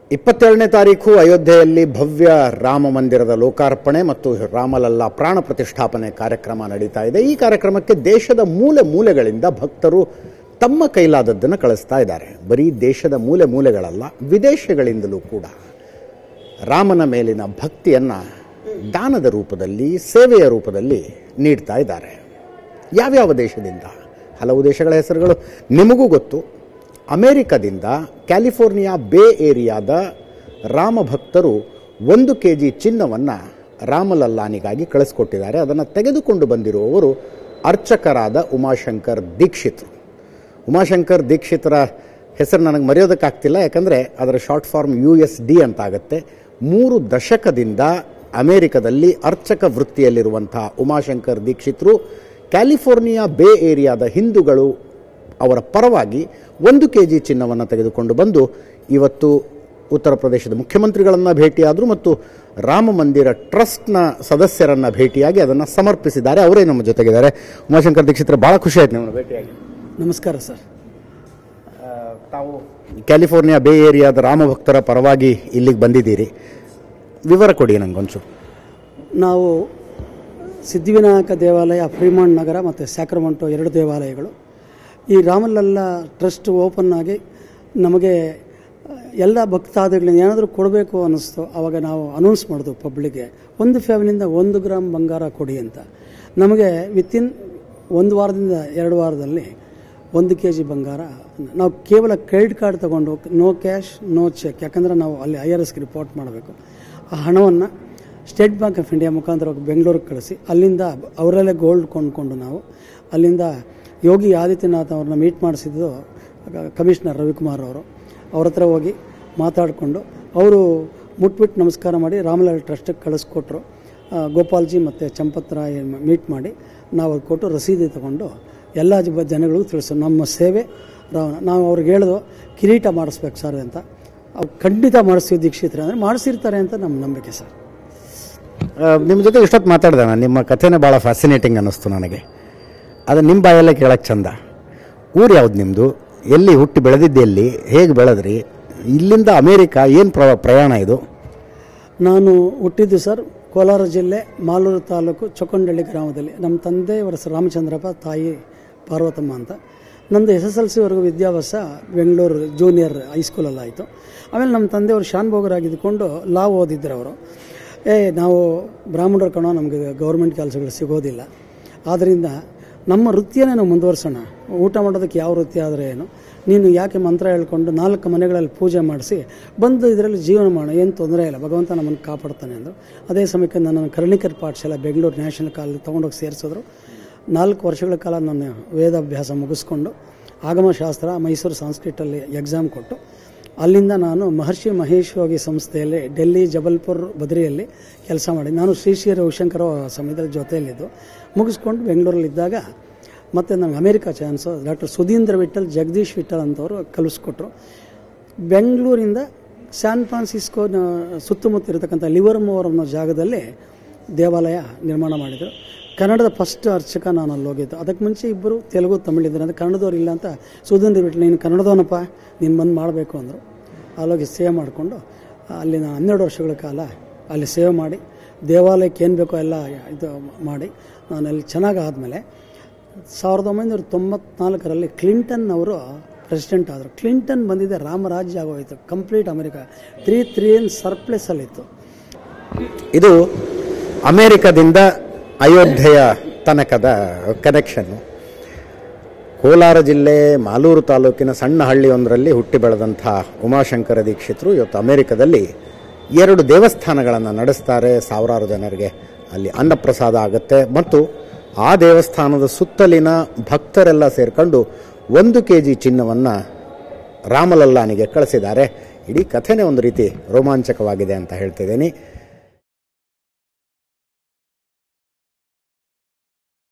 ಇಪ್ಪತ್ತೇಳನೇ ತಾರೀಕು ಅಯೋಧ್ಯೆಯಲ್ಲಿ ಭವ್ಯ ರಾಮ ಮಂದಿರದ ಲೋಕಾರ್ಪಣೆ ಮತ್ತು ರಾಮಲಲ್ಲ ಪ್ರಾಣ ಪ್ರತಿಷ್ಠಾಪನೆ ಕಾರ್ಯಕ್ರಮ ನಡೀತಾ ಇದೆ ಈ ಕಾರ್ಯಕ್ರಮಕ್ಕೆ ದೇಶದ ಮೂಲೆ ಮೂಲೆಗಳಿಂದ ಭಕ್ತರು ತಮ್ಮ ಕೈಲಾದದ್ದನ್ನು ಕಳಿಸ್ತಾ ಇದ್ದಾರೆ ಬರೀ ದೇಶದ ಮೂಲೆ ಮೂಲೆಗಳಲ್ಲ ವಿದೇಶಗಳಿಂದಲೂ ಕೂಡ ರಾಮನ ಮೇಲಿನ ಭಕ್ತಿಯನ್ನು ದಾನದ ರೂಪದಲ್ಲಿ ಸೇವೆಯ ರೂಪದಲ್ಲಿ ನೀಡ್ತಾ ಇದ್ದಾರೆ ಯಾವ್ಯಾವ ದೇಶದಿಂದ ಹಲವು ದೇಶಗಳ ಹೆಸರುಗಳು ನಿಮಗೂ ಗೊತ್ತು ಅಮೆರಿಕದಿಂದ ಕ್ಯಾಲಿಫೋರ್ನಿಯಾ ಬೇ ಏರಿಯಾದ ರಾಮ ಭಕ್ತರು ಒಂದು ಕೆ ಜಿ ಚಿನ್ನವನ್ನು ರಾಮಲಲ್ಲಾನಿಗಾಗಿ ಕಳಿಸ್ಕೊಟ್ಟಿದ್ದಾರೆ ಅದನ್ನು ತೆಗೆದುಕೊಂಡು ಬಂದಿರುವವರು ಅರ್ಚಕರಾದ ಉಮಾಶಂಕರ್ ದೀಕ್ಷಿತರು ಉಮಾಶಂಕರ್ ದೀಕ್ಷಿತರ ಹೆಸರು ನನಗೆ ಮರೆಯೋದಕ್ಕಾಗ್ತಿಲ್ಲ ಯಾಕಂದರೆ ಅದರ short form U S D ಅಂತ ಆಗುತ್ತೆ ಮೂರು ದಶಕದಿಂದ ಅಮೆರಿಕದಲ್ಲಿ ಅರ್ಚಕ ವೃತ್ತಿಯಲ್ಲಿರುವಂಥ ಉಮಾಶಂಕರ್ ದೀಕ್ಷಿತರು ಕ್ಯಾಲಿಫೋರ್ನಿಯಾ ಬೇ ಏರಿಯಾದ ಹಿಂದೂಗಳು ಅವರ ಪರವಾಗಿ ಒಂದು ಕೆ ಜಿ ಚಿನ್ನವನ್ನು ತೆಗೆದುಕೊಂಡು ಬಂದು ಇವತ್ತು ಉತ್ತರ ಪ್ರದೇಶದ ಮುಖ್ಯಮಂತ್ರಿಗಳನ್ನು ಭೇಟಿಯಾದರು ಮತ್ತು ರಾಮ ಮಂದಿರ ಟ್ರಸ್ಟ್ನ ಸದಸ್ಯರನ್ನು ಭೇಟಿಯಾಗಿ ಅದನ್ನು ಸಮರ್ಪಿಸಿದ್ದಾರೆ ಅವರೇ ನಮ್ಮ ಜೊತೆಗಿದ್ದಾರೆ ಉಮಾಶಂಕರ್ ದೀಕ್ಷಿತರ ಭಾಳ ಖುಷಿ ಆಯ್ತು ನಿಮ್ಮನ್ನು ಭೇಟಿಯಾಗಿ ನಮಸ್ಕಾರ ಸರ್ ತಾವು ಕ್ಯಾಲಿಫೋರ್ನಿಯಾ ಬೇ ಏರಿಯಾದ ರಾಮ ಭಕ್ತರ ಪರವಾಗಿ ಇಲ್ಲಿಗೆ ಬಂದಿದ್ದೀರಿ ವಿವರ ಕೊಡಿ ನಂಗೊಂಚೂರು ನಾವು ಸಿದ್ಧಿವಿನಾಯಕ ದೇವಾಲಯ ಫ್ರೀಮಾಂಡ್ ನಗರ ಮತ್ತು ಸ್ಯಾಕ್ರಮಂಟೋ ಎರಡು ದೇವಾಲಯಗಳು ಈ ರಾಮಲಲ್ಲ ಟ್ರಸ್ಟ್ ಓಪನ್ ಆಗಿ ನಮಗೆ ಎಲ್ಲ ಭಕ್ತಾದಿಗಳನ್ನ ಏನಾದರೂ ಕೊಡಬೇಕು ಅನ್ನಿಸ್ತು ಆವಾಗ ನಾವು ಅನೌನ್ಸ್ ಮಾಡಿದ್ವು ಪಬ್ಲಿಕ್ಗೆ ಒಂದು ಫ್ಯಾಮಿಲಿಯಿಂದ ಒಂದು ಗ್ರಾಮ್ ಬಂಗಾರ ಕೊಡಿ ಅಂತ ನಮಗೆ ವಿತಿನ್ ಒಂದು ವಾರದಿಂದ ಎರಡು ವಾರದಲ್ಲಿ ಒಂದು ಕೆ ಜಿ ಬಂಗಾರ ನಾವು ಕೇವಲ ಕ್ರೆಡಿಟ್ ಕಾರ್ಡ್ ತಗೊಂಡು ನೋ ಕ್ಯಾಶ್ ನೋ ಚೆಕ್ ಯಾಕಂದರೆ ನಾವು ಅಲ್ಲಿ ಐ ಆರ್ ಎಸ್ಗೆ ರಿಪೋರ್ಟ್ ಮಾಡಬೇಕು ಆ ಹಣವನ್ನು ಸ್ಟೇಟ್ ಬ್ಯಾಂಕ್ ಆಫ್ ಇಂಡಿಯಾ ಮುಖಾಂತರ ಬೆಂಗಳೂರಿಗೆ ಕಳಿಸಿ ಅಲ್ಲಿಂದ ಅವರಲ್ಲೇ ಗೋಲ್ಡ್ ಕೊಂಡ್ಕೊಂಡು ನಾವು ಅಲ್ಲಿಂದ ಯೋಗಿ ಆದಿತ್ಯನಾಥ್ ಅವ್ರನ್ನ ಮೀಟ್ ಮಾಡಿಸಿದ್ದು ಕಮಿಷನರ್ ರವಿಕುಮಾರ್ ಅವರು ಅವ್ರ ಹತ್ರ ಹೋಗಿ ಮಾತಾಡಿಕೊಂಡು ಅವರು ಮುಟ್ಬಿಟ್ಟು ನಮಸ್ಕಾರ ಮಾಡಿ ರಾಮಲಾಲ್ ಟ್ರಸ್ಟಿಗೆ ಕಳಿಸ್ಕೊಟ್ರು ಆ, ಗೋಪಾಲ್ಜಿ ಮತ್ತು ಚಂಪತ್ರಾಯ್ ಮೀಟ್ ಮಾಡಿ ನಾವು ಅದು ಕೊಟ್ಟು ರಸೀದಿ ತಗೊಂಡು ಎಲ್ಲ ಜ- ಜನಗಳಿಗೂ ತಿಳಿಸು ನಮ್ಮ ಸೇವೆ ರಾವಣ ನಾವು ಅವ್ರಿಗೆ ಹೇಳಿದ್ವು ಕಿರೀಟ ಮಾಡಿಸ್ಬೇಕು ಸರ್ ಅಂತ ಅವ್ರು ಖಂಡಿತ ಮಾಡಿಸ್ತೀವಿ ದೀಕ್ಷಿತರೆ ಅಂದರೆ ಮಾಡಿಸಿರ್ತಾರೆ ಅಂತ ನಮ್ಮ ನಂಬಿಕೆ ಸರ್ ನಿಮ್ಮ ಜೊತೆ ಇಷ್ಟೊತ್ತು ಮಾತಾಡಿದೆ ನಾನು ನಿಮ್ಮ ಕಥೆನೇ ಭಾಳ ಫ್ಯಾಸಿನೇಟಿಂಗ್ ಅನ್ನಿಸ್ತು ನನಗೆ ಅದು ನಿಮ್ಮ ಬಾಯಲ್ಲೇ ಕೇಳಕ್ಕೆ ಚಂದ ಊರು ಯಾವ್ದು ನಿಮ್ಮದು ಎಲ್ಲಿ ಹುಟ್ಟಿ ಬೆಳೆದಿದ್ದು ಎಲ್ಲಿ ಹೇಗೆ ಬೆಳೆದ್ರಿ ಇಲ್ಲಿಂದ ಅಮೇರಿಕ ಏನು ಪ್ರ ಪ್ರಯಾಣ ಇದು ನಾನು ಹುಟ್ಟಿದ್ದು ಸರ್ ಕೋಲಾರ ಜಿಲ್ಲೆ ಮಾಲೂರು ತಾಲೂಕು ಚೊಕ್ಕಂಡಳ್ಳಿ ಗ್ರಾಮದಲ್ಲಿ ನಮ್ಮ ತಂದೆಯವರ ಹೆಸರು ರಾಮಚಂದ್ರಪ್ಪ ತಾಯಿ ಪಾರ್ವತಮ್ಮ ಅಂತ ನಂದು ಎಸ್ ಎಸ್ ಎಲ್ ಸಿವರೆಗೂ ವಿದ್ಯಾಭ್ಯಾಸ ಬೆಂಗಳೂರು ಜೂನಿಯರ್ ಹೈಸ್ಕೂಲಲ್ಲಿ ಆಯಿತು ಆಮೇಲೆ ನಮ್ಮ ತಂದೆಯವರು ಶಾನ್ಭೋಗರಾಗಿದ್ದುಕೊಂಡು ಲಾ ಓದಿದ್ರು ಅವರು ಏ ನಾವು ಬ್ರಾಹ್ಮಣರು ಕಣೋ ನಮಗೆ ಗೌರ್ಮೆಂಟ್ ಕೆಲಸಗಳು ಸಿಗೋದಿಲ್ಲ ಆದ್ದರಿಂದ ನಮ್ಮ ವೃತ್ತಿಯನ್ನೇ ನಾವು ಮುಂದುವರ್ಸೋಣ ಊಟ ಮಾಡೋದಕ್ಕೆ ಯಾವ ವೃತ್ತಿ ಆದರೆ ಏನು ನೀನು ಯಾಕೆ ಮಂತ್ರ ಹೇಳ್ಕೊಂಡು ನಾಲ್ಕು ಮನೆಗಳಲ್ಲಿ ಪೂಜೆ ಮಾಡಿಸಿ ಬಂದು ಇದರಲ್ಲಿ ಜೀವನ ಮಾಡೋಣ ಏನು ತೊಂದರೆ ಇಲ್ಲ ಭಗವಂತ ನಮ್ಮನ್ನು ಕಾಪಾಡ್ತಾನೆ ಅಂದರು ಅದೇ ಸಮಯಕ್ಕೆ ನನ್ನನ್ನು ಕರ್ಣಿಕರ್ ಪಾಠಶಾಲೆ ಬೆಂಗಳೂರು ನ್ಯಾಷನಲ್ ಕಾಲೇಜ್ ತೊಗೊಂಡೋಗಿ ಸೇರಿಸಿದ್ರು ನಾಲ್ಕು ವರ್ಷಗಳ ಕಾಲ ನನ್ನ ವೇದಾಭ್ಯಾಸ ಮುಗಿಸ್ಕೊಂಡು ಆಗಮಶಾಸ್ತ್ರ ಮೈಸೂರು ಸಂಸ್ಕೃತಲ್ಲಿ ಎಕ್ಸಾಮ್ ಕೊಟ್ಟು ಅಲ್ಲಿಂದ ನಾನು ಮಹರ್ಷಿ ಮಹೇಶ್ ಯೋಗಿ ಸಂಸ್ಥೆಯಲ್ಲಿ ಡೆಲ್ಲಿ ಜಬಲ್ಪುರ್ ಬದ್ರಿಯಲ್ಲಿ ಕೆಲಸ ಮಾಡಿ ನಾನು ಶ್ರೀ ಶ್ರೀ ರವಿಶಂಕರ ಸಮಯದಲ್ಲಿ ಜೊತೆಯಲ್ಲಿದ್ದು ಮುಗಿಸ್ಕೊಂಡು ಬೆಂಗಳೂರಲ್ಲಿದ್ದಾಗ ಮತ್ತು ನನಗೆ America chance doctor Sudhindra Vittal Jagadish Vittal ಅಂತವರು ಕಲಿಸ್ಕೊಟ್ರು ಬೆಂಗಳೂರಿಂದ ಸ್ಯಾನ್ ಫ್ರಾನ್ಸಿಸ್ಕೋ ಸುತ್ತಮುತ್ತ ಇರತಕ್ಕಂಥ ಲಿವರ್ಮೋರ್ ಅನ್ನೋ ಜಾಗದಲ್ಲಿ ದೇವಾಲಯ ನಿರ್ಮಾಣ ಮಾಡಿದರು ಕನ್ನಡದ ಫಸ್ಟ್ ಅರ್ಚಕ ನಾನು ಅಲ್ಲಿ ಹೋಗಿದ್ದು ಅದಕ್ಕೆ ಮುಂಚೆ ಇಬ್ಬರು ತೆಲುಗು ತಮಿಳಿದ್ದಾರೆ ಅಂದರೆ ಕನ್ನಡದವ್ರು ಇಲ್ಲ ಅಂತ ಸುಧೀಂದ್ರ ವಿಠಲ್ ನೀನು ಕನ್ನಡದವನಪ್ಪ ನೀನು ಬಂದು ಮಾಡಬೇಕು ಅಂದರು ಅಲ್ಲೋಗಿ ಸೇವೆ ಮಾಡಿಕೊಂಡು ಅಲ್ಲಿ ನಾನು ಹನ್ನೆರಡು ವರ್ಷಗಳ ಕಾಲ ಅಲ್ಲಿ ಸೇವೆ ಮಾಡಿ ದೇವಾಲಯಕ್ಕೆ ಏನು ಬೇಕೋ ಎಲ್ಲ ಇದು ಮಾಡಿ ನಾನು ಅಲ್ಲಿ ಚೆನ್ನಾಗಿ ಆದಮೇಲೆ ಸಾವಿರದ ಒಂಬೈನೂರ ತೊಂಬತ್ನಾಲ್ಕರಲ್ಲಿ ಕ್ಲಿಂಟನ್ ಅವರು ಪ್ರೆಸಿಡೆಂಟ್ ಆದರು ಕ್ಲಿಂಟನ್ ಬಂದಿದ್ದೆ ರಾಮರಾಜ್ಯ ಆಗೋಯ್ತು complete America three three N ಸರ್ಪ್ಲೆಸ್ಸಲ್ಲಿತ್ತು ಇದು ಅಮೇರಿಕದಿಂದ ಅಯೋಧ್ಯೆಯ ತನಕದ ಕನೆಕ್ಷನ್ನು ಕೋಲಾರ ಜಿಲ್ಲೆ ಮಾಲೂರು ತಾಲೂಕಿನ ಸಣ್ಣ ಹಳ್ಳಿಯೊಂದರಲ್ಲಿ ಹುಟ್ಟಿ ಬೆಳೆದಂಥ ಉಮಾಶಂಕರ ದೀಕ್ಷಿತರು ಇವತ್ತು ಅಮೇರಿಕದಲ್ಲಿ ಎರಡು ದೇವಸ್ಥಾನಗಳನ್ನು ನಡೆಸ್ತಾರೆ ಸಾವಿರಾರು ಜನರಿಗೆ ಅಲ್ಲಿ ಅನ್ನಪ್ರಸಾದ ಆಗುತ್ತೆ ಮತ್ತು ಆ ದೇವಸ್ಥಾನದ ಸುತ್ತಲಿನ ಭಕ್ತರೆಲ್ಲ ಸೇರ್ಕೊಂಡು ಒಂದು ಕೆ ಜಿ ಚಿನ್ನವನ್ನು ರಾಮಲಲ್ಲಾನಿಗೆ ಕಳಿಸಿದ್ದಾರೆ ಇಡೀ ಕಥೆನೇ ಒಂದು ರೀತಿ ರೋಮಾಂಚಕವಾಗಿದೆ ಅಂತ ಹೇಳ್ತಿದ್ದೀನಿ